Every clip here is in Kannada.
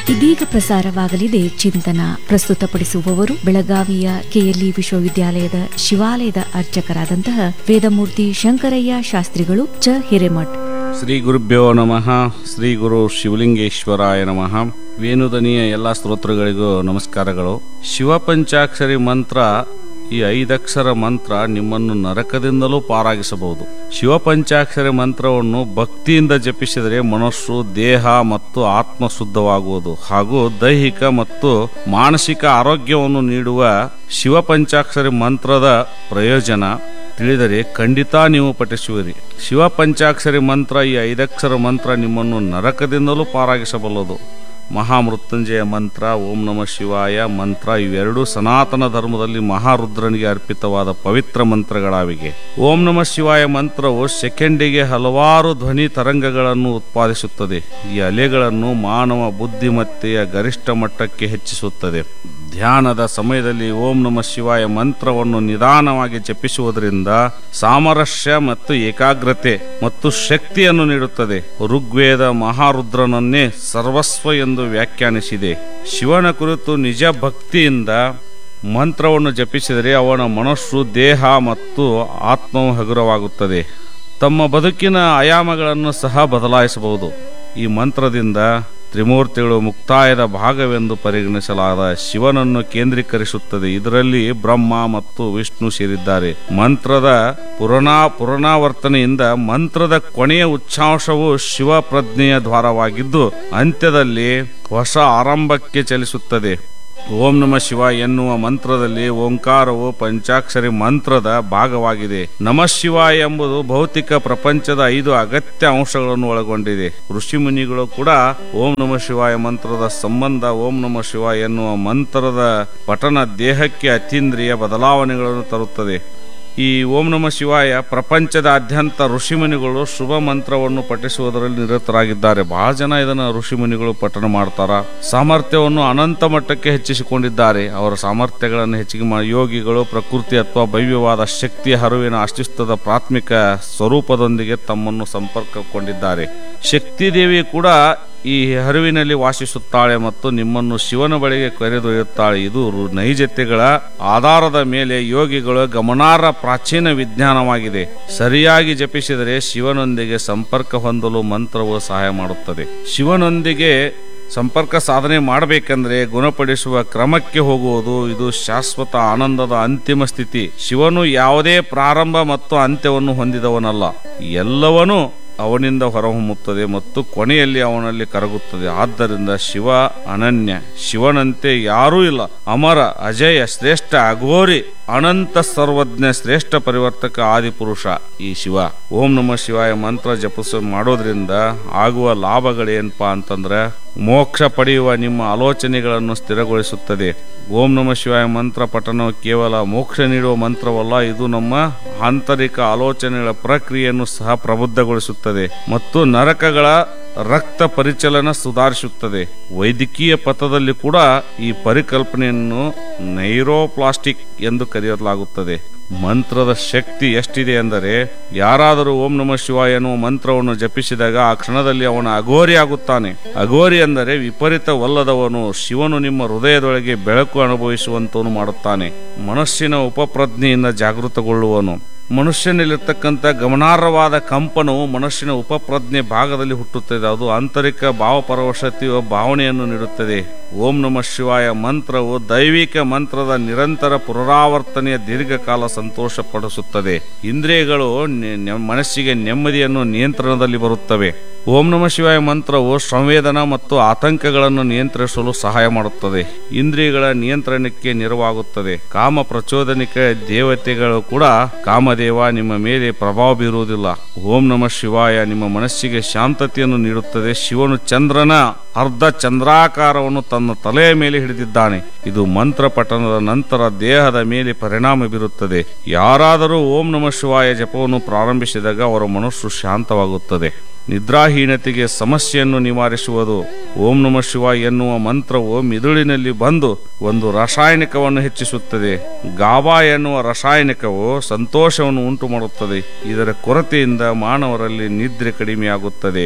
ಇದೀಗ ಪ್ರಸಾರವಾಗಲಿದೆ ಚಿಂತನ ಪ್ರಸ್ತುತಪಡಿಸುವವರು ಬೆಳಗಾವಿಯ ಕೆಎಲ್ಇ ವಿಶ್ವವಿದ್ಯಾಲಯದ ಶಿವಾಲಯದ ಅರ್ಚಕರಾದಂತಹ ವೇದಮೂರ್ತಿ ಶಂಕರಯ್ಯ ಶಾಸ್ತ್ರಿಗಳು ಚ ಹಿರೇಮಠ್ ಶ್ರೀ ಗುರುಭ್ಯೋ ನಮಃ ಶ್ರೀ ಗುರು ಶಿವಲಿಂಗೇಶ್ವರಾಯ ನಮಃ ವೇಣುದನಿಯ ಎಲ್ಲ ಸ್ತೋತ್ರಗಳಿಗೂ ನಮಸ್ಕಾರಗಳು ಶಿವಪಂಚಾಕ್ಷರಿ ಮಂತ್ರ ಈ ಐದಕ್ಷರ ಮಂತ್ರ ನಿಮ್ಮನ್ನು ನರಕದಿಂದಲೂ ಪಾರಾಗಿಸಬಹುದು ಶಿವಪಂಚಾಕ್ಷರಿ ಮಂತ್ರವನ್ನು ಭಕ್ತಿಯಿಂದ ಜಪಿಸಿದರೆ ಮನಸ್ಸು ದೇಹ ಮತ್ತು ಆತ್ಮ ಶುದ್ಧವಾಗುವುದು ಹಾಗೂ ದೈಹಿಕ ಮತ್ತು ಮಾನಸಿಕ ಆರೋಗ್ಯವನ್ನು ನೀಡುವ ಶಿವಪಂಚಾಕ್ಷರಿ ಮಂತ್ರದ ಪ್ರಯೋಜನ ತಿಳಿದರೆ ಖಂಡಿತ ನೀವು ಪಠಿಸುವಿರಿ ಶಿವ ಪಂಚಾಕ್ಷರಿ ಮಂತ್ರ ಈ ಐದಕ್ಷರ ಮಂತ್ರ ನಿಮ್ಮನ್ನು ನರಕದಿಂದಲೂ ಪಾರಾಗಿಸಬಲ್ಲದು ಮಹಾಮೃತ್ಯುಂಜಯ ಮಂತ್ರ ಓಂ ನಮ ಶಿವಾಯ ಮಂತ್ರ ಇವೆರಡೂ ಸನಾತನ ಧರ್ಮದಲ್ಲಿ ಮಹಾರುದ್ರನಿಗೆ ಅರ್ಪಿತವಾದ ಪವಿತ್ರ ಮಂತ್ರಗಳಾವಿಗೆ ಓಂ ನಮ ಶಿವಾಯ ಮಂತ್ರವು ಸೆಕೆಂಡಿಗೆ ಹಲವಾರು ಧ್ವನಿ ತರಂಗಗಳನ್ನು ಉತ್ಪಾದಿಸುತ್ತದೆ ಈ ಅಲೆಗಳನ್ನು ಮಾನವ ಬುದ್ಧಿಮತ್ತೆಯ ಗರಿಷ್ಠ ಮಟ್ಟಕ್ಕೆ ಹೆಚ್ಚಿಸುತ್ತದೆ ಧ್ಯಾನದ ಸಮಯದಲ್ಲಿ ಓಂ ನಮ ಶಿವಾಯ ಮಂತ್ರವನ್ನು ನಿಧಾನವಾಗಿ ಜಪಿಸುವುದರಿಂದ ಸಾಮರಸ್ಯ ಮತ್ತು ಏಕಾಗ್ರತೆ ಮತ್ತು ಶಕ್ತಿಯನ್ನು ನೀಡುತ್ತದೆ ಋಗ್ವೇದ ಮಹಾರುದ್ರನನ್ನೇ ಸರ್ವಸ್ವ ಎಂದು ವ್ಯಾಖ್ಯಾನಿಸಿದೆ ಶಿವನ ಕುರಿತು ನಿಜ ಭಕ್ತಿಯಿಂದ ಮಂತ್ರವನ್ನು ಜಪಿಸಿದರೆ ಅವನ ಮನಸ್ಸು ದೇಹ ಮತ್ತು ಆತ್ಮವು ಹಗುರವಾಗುತ್ತದೆ ತಮ್ಮ ಬದುಕಿನ ಆಯಾಮಗಳನ್ನು ಸಹ ಬದಲಾಯಿಸಬಹುದು ಈ ಮಂತ್ರದಿಂದ ತ್ರಿಮೂರ್ತಿಗಳು ಮುಕ್ತಾಯದ ಭಾಗವೆಂದು ಪರಿಗಣಿಸಲಾದ ಶಿವನನ್ನು ಕೇಂದ್ರೀಕರಿಸುತ್ತದೆ ಇದರಲ್ಲಿ ಬ್ರಹ್ಮ ಮತ್ತು ವಿಷ್ಣು ಸೇರಿದ್ದಾರೆ ಮಂತ್ರದ ಪುರಾಣ ಪುರಾಣಾವರ್ತನೆಯಿಂದ ಮಂತ್ರದ ಕೊನೆಯ ಉಚ್ಚಾಂಶವು ಶಿವ ಪ್ರಜ್ಞೆಯ ದ್ವಾರವಾಗಿದ್ದು ಅಂತ್ಯದಲ್ಲಿ ಹೊಸ ಆರಂಭಕ್ಕೆ ಚಲಿಸುತ್ತದೆ ಓಂ ನಮ ಶಿವ ಎನ್ನುವ ಮಂತ್ರದಲ್ಲಿ ಓಂಕಾರವು ಪಂಚಾಕ್ಷರಿ ಮಂತ್ರದ ಭಾಗವಾಗಿದೆ ನಮ ಶಿವ ಎಂಬುದು ಭೌತಿಕ ಪ್ರಪಂಚದ ಐದು ಅಗತ್ಯ ಅಂಶಗಳನ್ನು ಒಳಗೊಂಡಿದೆ ಋಷಿ ಮುನಿಗಳು ಕೂಡ ಓಂ ನಮ ಶಿವಾಯ ಮಂತ್ರದ ಸಂಬಂಧ ಓಂ ನಮ ಶಿವ ಎನ್ನುವ ಮಂತ್ರದ ಪಠನ ದೇಹಕ್ಕೆ ಅತೀಂದ್ರಿಯ ಬದಲಾವಣೆಗಳನ್ನು ತರುತ್ತದೆ ಈ ಓಂ ನಮ ಶಿವಾಯ ಪ್ರಪಂಚದಾದ್ಯಂತ ಋಷಿಮುನಿಗಳು ಶುಭ ಮಂತ್ರವನ್ನು ಪಠಿಸುವುದರಲ್ಲಿ ನಿರತರಾಗಿದ್ದಾರೆ ಬಹಳ ಜನ ಇದನ್ನು ಋಷಿಮುನಿಗಳು ಪಠನ ಮಾಡ್ತಾರ ಸಾಮರ್ಥ್ಯವನ್ನು ಅನಂತ ಮಟ್ಟಕ್ಕೆ ಹೆಚ್ಚಿಸಿಕೊಂಡಿದ್ದಾರೆ ಅವರ ಸಾಮರ್ಥ್ಯಗಳನ್ನು ಹೆಚ್ಚಿಗೆ ಮಾಡಿ ಯೋಗಿಗಳು ಪ್ರಕೃತಿ ಅಥವಾ ಭವ್ಯವಾದ ಶಕ್ತಿಯ ಹರುವಿನ ಅಸ್ತಿತ್ವದ ಪ್ರಾಥಮಿಕ ಸ್ವರೂಪದೊಂದಿಗೆ ತಮ್ಮನ್ನು ಸಂಪರ್ಕಗೊಂಡಿದ್ದಾರೆ ಶಕ್ತಿ ದೇವಿ ಕೂಡ ಈ ಹರಿವಿನಲ್ಲಿ ವಾಸಿಸುತ್ತಾಳೆ ಮತ್ತು ನಿಮ್ಮನ್ನು ಶಿವನ ಬಳಿಗೆ ಕರೆದೊಯ್ಯುತ್ತಾಳೆ ಇದು ರು- ನೈಜತೆಗಳ ಆಧಾರದ ಮೇಲೆ ಯೋಗಿಗಳು ಗಮನಾರ್ಹ ಪ್ರಾಚೀನ ವಿಜ್ಞಾನವಾಗಿದೆ ಸರಿಯಾಗಿ ಜಪಿಸಿದರೆ ಶಿವನೊಂದಿಗೆ ಸಂಪರ್ಕ ಹೊಂದಲು ಮಂತ್ರವು ಸಹಾಯ ಮಾಡುತ್ತದೆ ಶಿವನೊಂದಿಗೆ ಸಂಪರ್ಕ ಸಾಧನೆ ಮಾಡಬೇಕೆಂದ್ರೆ ಗುಣಪಡಿಸುವ ಕ್ರಮಕ್ಕೆ ಹೋಗುವುದು ಇದು ಶಾಶ್ವತ ಆನಂದದ ಅಂತಿಮ ಸ್ಥಿತಿ ಶಿವನು ಯಾವುದೇ ಪ್ರಾರಂಭ ಮತ್ತು ಅಂತ್ಯವನ್ನು ಹೊಂದಿದವನಲ್ಲ ಎಲ್ಲವನ್ನೂ ಅವನಿಂದ ಹೊರಹೊಮ್ಮುತ್ತದೆ ಮತ್ತು ಕೊನೆಯಲ್ಲಿ ಅವನಲ್ಲಿ ಕರಗುತ್ತದೆ ಆದ್ದರಿಂದ ಶಿವ ಅನನ್ಯ ಶಿವನಂತೆ ಯಾರೂ ಇಲ್ಲ ಅಮರ ಅಜಯ ಶ್ರೇಷ್ಠ ಅಘೋರಿ ಅನಂತ ಸರ್ವಜ್ಞ ಶ್ರೇಷ್ಠ ಪರಿವರ್ತಕ ಆದಿಪುರುಷ ಈ ಶಿವ ಓಂ ನಮ ಶಿವಾಯ ಮಂತ್ರ ಜಪಿಸ ಮಾಡೋದ್ರಿಂದ ಆಗುವ ಲಾಭಗಳೇನಪ್ಪಾ ಅಂತಂದ್ರೆ ಮೋಕ್ಷ ಪಡೆಯುವ ನಿಮ್ಮ ಆಲೋಚನೆಗಳನ್ನು ಸ್ಥಿರಗೊಳಿಸುತ್ತದೆ ಓಂ ನಮ ಶಿವಾಯ ಮಂತ್ರ ಪಠನವು ಕೇವಲ ಮೋಕ್ಷ ನೀಡುವ ಮಂತ್ರವಲ್ಲ ಇದು ನಮ್ಮ ಆಂತರಿಕ ಆಲೋಚನೆಗಳ ಪ್ರಕ್ರಿಯೆಯನ್ನು ಸಹ ಪ್ರಬುದ್ಧಗೊಳಿಸುತ್ತದೆ ಮತ್ತು ನರಕಗಳ ರಕ್ತ ಪರಿಚಲನ ಸುಧಾರಿಸುತ್ತದೆ ವೈದ್ಯಕೀಯ ಪಥದಲ್ಲಿ ಕೂಡ ಈ ಪರಿಕಲ್ಪನೆಯನ್ನು ನೈರೋಪ್ಲಾಸ್ಟಿಕ್ ಎಂದು ಕರೆಯಲಾಗುತ್ತದೆ ಮಂತ್ರದ ಶಕ್ತಿ ಎಷ್ಟಿದೆ ಎಂದರೆ ಯಾರಾದರೂ ಓಂ ನಮ ಶಿವ ಎನ್ನುವ ಮಂತ್ರವನ್ನು ಜಪಿಸಿದಾಗ ಆ ಕ್ಷಣದಲ್ಲಿ ಅವನ ಅಘೋರಿ ಆಗುತ್ತಾನೆ ಅಘೋರಿ ಎಂದರೆ ವಿಪರೀತವಲ್ಲದವನು ಶಿವನು ನಿಮ್ಮ ಹೃದಯದೊಳಗೆ ಬೆಳಕು ಅನುಭವಿಸುವಂತವನು ಮಾಡುತ್ತಾನೆ ಮನಸ್ಸಿನ ಉಪಪ್ರಜ್ಞೆಯಿಂದ ಜಾಗೃತಗೊಳ್ಳುವನು ಮನುಷ್ಯನಲ್ಲಿರ್ತಕ್ಕಂಥ ಗಮನಾರ್ಹವಾದ ಕಂಪನವು ಮನಸ್ಸಿನ ಉಪಪ್ರಜ್ಞೆ ಭಾಗದಲ್ಲಿ ಹುಟ್ಟುತ್ತದೆ ಅದು ಆಂತರಿಕ ಭಾವಪರವಶತೆಯ ಭಾವನೆಯನ್ನು ನೀಡುತ್ತದೆ ಓಂ ನಮ ಶಿವಾಯ ಮಂತ್ರವು ದೈವಿಕ ಮಂತ್ರದ ನಿರಂತರ ಪುನರಾವರ್ತನೆಯ ದೀರ್ಘಕಾಲ ಸಂತೋಷಪಡಿಸುತ್ತದೆ ಇಂದ್ರಿಯಗಳು ನೆ- ನೆ- ಮನಸ್ಸಿಗೆ ನೆಮ್ಮದಿಯನ್ನು ನಿಯಂತ್ರಣದಲ್ಲಿ ಬರುತ್ತವೆ ಓಂ ನಮ ಶಿವಾಯ ಮಂತ್ರವು ಸಂವೇದನಾ ಮತ್ತು ಆತಂಕಗಳನ್ನು ನಿಯಂತ್ರಿಸಲು ಸಹಾಯ ಮಾಡುತ್ತದೆ ಇಂದ್ರಿಯಗಳ ನಿಯಂತ್ರಣಕ್ಕೆ ನೆರವಾಗುತ್ತದೆ ಕಾಮ ಪ್ರಚೋದನಿಕ ದೇವತೆಗಳು ಕೂಡ ಕಾಮದೇವ ನಿಮ್ಮ ಮೇಲೆ ಪ್ರಭಾವ ಬೀರುವುದಿಲ್ಲ ಓಂ ನಮ ಶಿವಾಯ ನಿಮ್ಮ ಮನಸ್ಸಿಗೆ ಶಾಂತತೆಯನ್ನು ನೀಡುತ್ತದೆ ಶಿವನು ಚಂದ್ರನ ಅರ್ಧ ಚಂದ್ರಾಕಾರವನ್ನು ತನ್ನ ತಲೆಯ ಮೇಲೆ ಹಿಡಿದಿದ್ದಾನೆ ಇದು ಮಂತ್ರ ಪಠನದ ನಂತರ ದೇಹದ ಮೇಲೆ ಪರಿಣಾಮ ಬೀರುತ್ತದೆ ಯಾರಾದರೂ ಓಂ ನಮ ಶಿವಾಯ ಜಪವನ್ನು ಪ್ರಾರಂಭಿಸಿದಾಗ ಅವರ ಮನಸ್ಸು ಶಾಂತವಾಗುತ್ತದೆ ನಿದ್ರಾಹೀನತೆಗೆ ಸಮಸ್ಯೆಯನ್ನು ನಿವಾರಿಸುವುದು ಓಂ ನಮ ಶಿವ ಎನ್ನುವ ಮಂತ್ರವು ಮಿದುಳಿನಲ್ಲಿ ಬಂದು ಒಂದು ರಾಸಾಯನಿಕವನ್ನು ಹೆಚ್ಚಿಸುತ್ತದೆ ಗಾಬಾ ಎನ್ನುವ ರಾಸಾಯನಿಕವು ಸಂತೋಷವನ್ನು ಉಂಟು ಮಾಡುತ್ತದೆ ಇದರ ಕೊರತೆಯಿಂದ ಮಾನವರಲ್ಲಿ ನಿದ್ರೆ ಕಡಿಮೆಯಾಗುತ್ತದೆ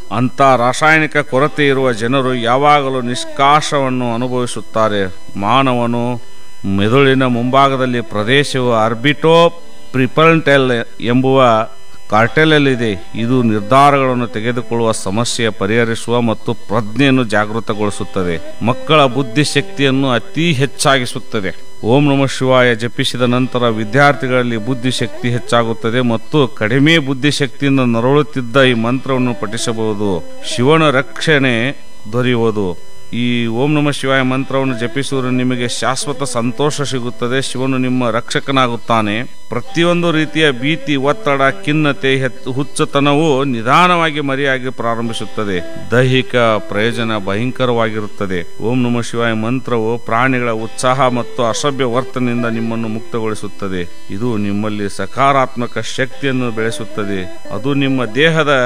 ಅಂತ ರಾಸಾಯನಿಕ ಕೊರತೆ ಇರುವ ಜನರು ಯಾವಾಗಲೂ ನಿಷ್ಕಾಶವನ್ನು ಅನುಭವಿಸುತ್ತಾರೆ ಮಾನವನು ಮೆದುಳಿನ ಮುಂಭಾಗದಲ್ಲಿ ಪ್ರದೇಶವು ಅರ್ಬಿಟೋ ಪ್ರಿಪಲ್ಟೆಲ್ ಎಂಬುವ ಕಾರ್ಟೆಲಲ್ಲಿದೆ ಇದು ನಿರ್ಧಾರಗಳನ್ನು ತೆಗೆದುಕೊಳ್ಳುವ ಸಮಸ್ಯೆ ಪರಿಹರಿಸುವ ಮತ್ತು ಪ್ರಜ್ಞೆಯನ್ನು ಜಾಗೃತಗೊಳಿಸುತ್ತದೆ ಮಕ್ಕಳ ಬುದ್ಧಿಶಕ್ತಿಯನ್ನು ಅತಿ ಹೆಚ್ಚಾಗಿಸುತ್ತದೆ ಓಂ ನಮಃ ಶಿವಾಯ ಜಪಿಸಿದ ನಂತರ ವಿದ್ಯಾರ್ಥಿಗಳಲ್ಲಿ ಬುದ್ಧಿಶಕ್ತಿ ಹೆಚ್ಚಾಗುತ್ತದೆ ಮತ್ತು ಕಡಿಮೆ ಬುದ್ಧಿಶಕ್ತಿಯಿಂದ ನರಳುತ್ತಿದ್ದ ಈ ಮಂತ್ರವನ್ನು ಪಠಿಸಬಹುದು ಶಿವನ ರಕ್ಷಣೆ ದೊರೆಯುವುದು ಈ ಓಂ ನಮ ಶಿವಾಯ ಮಂತ್ರವನ್ನು ಜಪಿಸುವುದು ನಿಮಗೆ ಶಾಶ್ವತ ಸಂತೋಷ ಸಿಗುತ್ತದೆ ಶಿವನು ನಿಮ್ಮ ರಕ್ಷಕನಾಗುತ್ತಾನೆ ಪ್ರತಿಯೊಂದು ರೀತಿಯ ಭೀತಿ ಒತ್ತಡ ಖಿನ್ನತೆ ಹೆತ್- ಹುಚ್ಚುತನವು ನಿಧಾನವಾಗಿ ಮರೆಯಾಗಿ ಪ್ರಾರಂಭಿಸುತ್ತದೆ ದೈಹಿಕ ಪ್ರಯೋಜನ ಭಯಂಕರವಾಗಿರುತ್ತದೆ ಓಂ ನಮ ಶಿವಾಯ ಮಂತ್ರವು ಪ್ರಾಣಿಗಳ ಉತ್ಸಾಹ ಮತ್ತು ಅಸಭ್ಯ ವರ್ತನೆಯಿಂದ ನಿಮ್ಮನ್ನು ಮುಕ್ತಗೊಳಿಸುತ್ತದೆ ಇದು ನಿಮ್ಮಲ್ಲಿ ಸಕಾರಾತ್ಮಕ ಶಕ್ತಿಯನ್ನು ಬೆಳೆಸುತ್ತದೆ ಅದು ನಿಮ್ಮ ದೇಹದ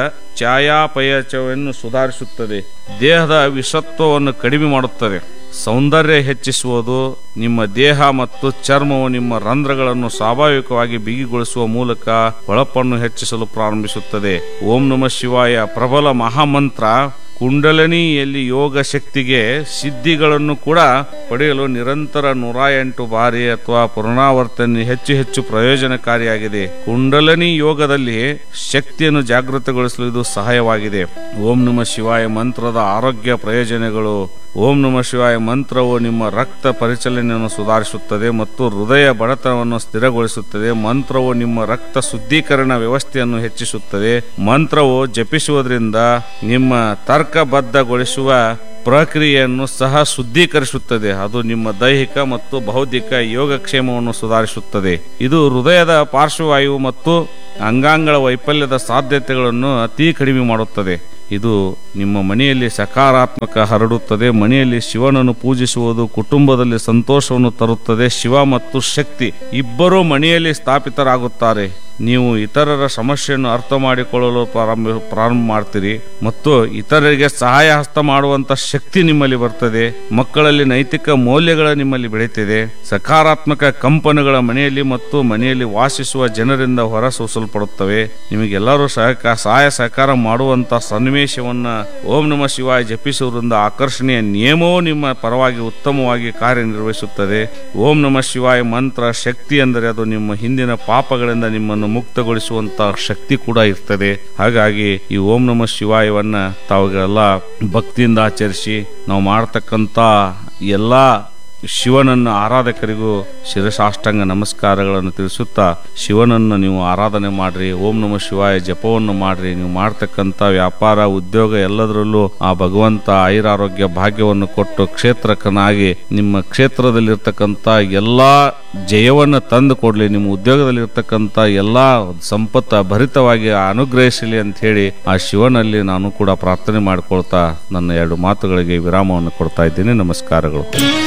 ಛಾಯಾಪಯಚವನ್ನು ಸುಧಾರಿಸುತ್ತದೆ ದೇಹದ ವಿಷತ್ವವನ್ನು ಕಡಿಮೆ ಮಾಡುತ್ತದೆ ಸೌಂದರ್ಯ ಹೆಚ್ಚಿಸುವುದು ನಿಮ್ಮ ದೇಹ ಮತ್ತು ಚರ್ಮವು ನಿಮ್ಮ ರಂಧ್ರಗಳನ್ನು ಸ್ವಾಭಾವಿಕವಾಗಿ ಬಿಗಿಗೊಳಿಸುವ ಮೂಲಕ ಹೊಳಪನ್ನು ಹೆಚ್ಚಿಸಲು ಪ್ರಾರಂಭಿಸುತ್ತದೆ ಓಂ ನಮ ಶಿವಾಯ ಪ್ರಬಲ ಮಹಾಮಂತ್ರ ಕುಂಡಲಿನಿಯಲ್ಲಿ ಯೋಗ ಶಕ್ತಿಗೆ ಸಿದ್ಧಿಗಳನ್ನು ಕೂಡ ಪಡೆಯಲು ನಿರಂತರ ನೂರ ಎಂಟು ಬಾರಿ ಅಥವಾ ಪುನರಾವರ್ತನೆ ಹೆಚ್ಚು ಹೆಚ್ಚು ಪ್ರಯೋಜನಕಾರಿಯಾಗಿದೆ ಕುಂಡಲಿನಿ ಯೋಗದಲ್ಲಿ ಶಕ್ತಿಯನ್ನು ಜಾಗೃತಗೊಳಿಸಲು ಇದು ಸಹಾಯವಾಗಿದೆ ಓಂ ನಮ ಶಿವಾಯ ಮಂತ್ರದ ಆರೋಗ್ಯ ಪ್ರಯೋಜನಗಳು ಓಂ ನಮ ಶಿವಾಯ ಮಂತ್ರವು ನಿಮ್ಮ ರಕ್ತ ಪರಿಚಲನೆಯನ್ನು ಸುಧಾರಿಸುತ್ತದೆ ಮತ್ತು ಹೃದಯ ಬಡತನವನ್ನು ಸ್ಥಿರಗೊಳಿಸುತ್ತದೆ ಮಂತ್ರವು ನಿಮ್ಮ ರಕ್ತ ಶುದ್ಧೀಕರಣ ವ್ಯವಸ್ಥೆಯನ್ನು ಹೆಚ್ಚಿಸುತ್ತದೆ ಮಂತ್ರವು ಜಪಿಸುವುದರಿಂದ ನಿಮ್ಮ ತರ್ಕಬದ್ಧಗೊಳಿಸುವ ಪ್ರಕ್ರಿಯೆಯನ್ನು ಸಹ ಶುದ್ಧೀಕರಿಸುತ್ತದೆ ಅದು ನಿಮ್ಮ ದೈಹಿಕ ಮತ್ತು ಬೌದ್ಧಿಕ ಯೋಗಕ್ಷೇಮವನ್ನು ಸುಧಾರಿಸುತ್ತದೆ ಇದು ಹೃದಯದ ಪಾರ್ಶ್ವವಾಯು ಮತ್ತು ಅಂಗಾಂಗಳ ವೈಫಲ್ಯದ ಸಾಧ್ಯತೆಗಳನ್ನು ಅತಿ ಕಡಿಮೆ ಮಾಡುತ್ತದೆ ಇದು ನಿಮ್ಮ ಮನೆಯಲ್ಲಿ ಸಕಾರಾತ್ಮಕ ಹರಡುತ್ತದೆ ಮನೆಯಲ್ಲಿ ಶಿವನನ್ನು ಪೂಜಿಸುವುದು ಕುಟುಂಬದಲ್ಲಿ ಸಂತೋಷವನ್ನು ತರುತ್ತದೆ ಶಿವ ಮತ್ತು ಶಕ್ತಿ ಇಬ್ಬರೂ ಮನೆಯಲ್ಲಿ ಸ್ಥಾಪಿತರಾಗುತ್ತಾರೆ ನೀವು ಇತರರ ಸಮಸ್ಯೆಯನ್ನು ಅರ್ಥ ಮಾಡಿಕೊಳ್ಳಲು ಪ್ರಾರಂಭ ಪ್ರಾರಂಭ ಮಾಡ್ತೀರಿ ಮತ್ತು ಇತರರಿಗೆ ಸಹಾಯ ಹಸ್ತ ಮಾಡುವಂತ ಶಕ್ತಿ ನಿಮ್ಮಲ್ಲಿ ಬರ್ತದೆ ಮಕ್ಕಳಲ್ಲಿ ನೈತಿಕ ಮೌಲ್ಯಗಳ ನಿಮ್ಮಲ್ಲಿ ಬೆಳೀತಿದೆ ಸಕಾರಾತ್ಮಕ ಕಂಪನಿಗಳ ಮನೆಯಲ್ಲಿ ಮತ್ತು ಮನೆಯಲ್ಲಿ ವಾಸಿಸುವ ಜನರಿಂದ ಹೊರಸೂಸಲ್ಪಡುತ್ತವೆ ನಿಮಗೆಲ್ಲರೂ ಸಹಕ ಸಹಾಯ ಸಹಕಾರ ಮಾಡುವಂತ ಸನ್ನಿವೇಶವನ್ನ ಓಂ ನಮ ಶಿವಾಯ ಜಪಿಸುವುದರಿಂದ ಆಕರ್ಷಣೆಯ ನಿಯಮವೂ ನಿಮ್ಮ ಪರವಾಗಿ ಉತ್ತಮವಾಗಿ ಕಾರ್ಯನಿರ್ವಹಿಸುತ್ತದೆ ಓಂ ನಮ ಶಿವಾಯ ಮಂತ್ರ ಶಕ್ತಿ ಎಂದರೆ ಅದು ನಿಮ್ಮ ಹಿಂದಿನ ಪಾಪಗಳಿಂದ ನಿಮ್ಮನ್ನು ಮುಕ್ತಗೊಳಿಸುವಂತ ಶಕ್ತಿ ಕೂಡ ಇರ್ತದೆ ಹಾಗಾಗಿ ಈ ಓಂ ನಮ ಶಿವಾಯವನ್ನ ತಾವುಗೆಲ್ಲ ಭಕ್ತಿಯಿಂದ ಆಚರಿಸಿ ನಾವು ಮಾಡತಕ್ಕಂತ ಎಲ್ಲಾ ಶಿವನನ್ನ ಆರಾಧಕರಿಗೂ ಶಿರಸಾಷ್ಟಾಂಗ ನಮಸ್ಕಾರಗಳನ್ನು ತಿಳಿಸುತ್ತಾ ಶಿವನನ್ನು ನೀವು ಆರಾಧನೆ ಮಾಡ್ರಿ ಓಂ ನಮ ಶಿವಾಯ ಜಪವನ್ನು ಮಾಡ್ರಿ ನೀವು ಮಾಡ್ತಕ್ಕಂಥ ವ್ಯಾಪಾರ ಉದ್ಯೋಗ ಎಲ್ಲದರಲ್ಲೂ ಆ ಭಗವಂತ ಐರಾರೋಗ್ಯ ಭಾಗ್ಯವನ್ನು ಕೊಟ್ಟು ಕ್ಷೇತ್ರಕನಾಗಿ ನಿಮ್ಮ ಕ್ಷೇತ್ರದಲ್ಲಿರ್ತಕ್ಕಂಥ ಎಲ್ಲಾ ಜಯವನ್ನು ತಂದು ಕೊಡ್ಲಿ ನಿಮ್ಮ ಉದ್ಯೋಗದಲ್ಲಿರ್ತಕ್ಕಂಥ ಎಲ್ಲಾ ಸಂಪತ್ತ ಭರಿತವಾಗಿ ಅನುಗ್ರಹಿಸಲಿ ಅಂತ ಹೇಳಿ ಆ ಶಿವನಲ್ಲಿ ನಾನು ಕೂಡ ಪ್ರಾರ್ಥನೆ ಮಾಡಿಕೊಳ್ತಾ ನನ್ನ ಎರಡು ಮಾತುಗಳಿಗೆ ವಿರಾಮವನ್ನು ಕೊಡ್ತಾ ಇದ್ದೀನಿ ನಮಸ್ಕಾರಗಳು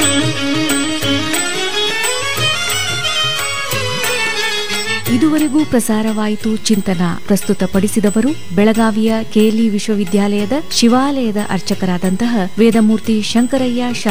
ಇದುವರೆಗೂ ಪ್ರಸಾರವಾಯಿತು ಚಿಂತನ ಪ್ರಸ್ತುತಪಡಿಸಿದವರು ಬೆಳಗಾವಿಯ ಕೆಎಲ್ಇ ವಿಶ್ವವಿದ್ಯಾಲಯದ ಶಿವಾಲಯದ ಅರ್ಚಕರಾದಂತಹ ವೇದಮೂರ್ತಿ ಶಂಕರಯ್ಯ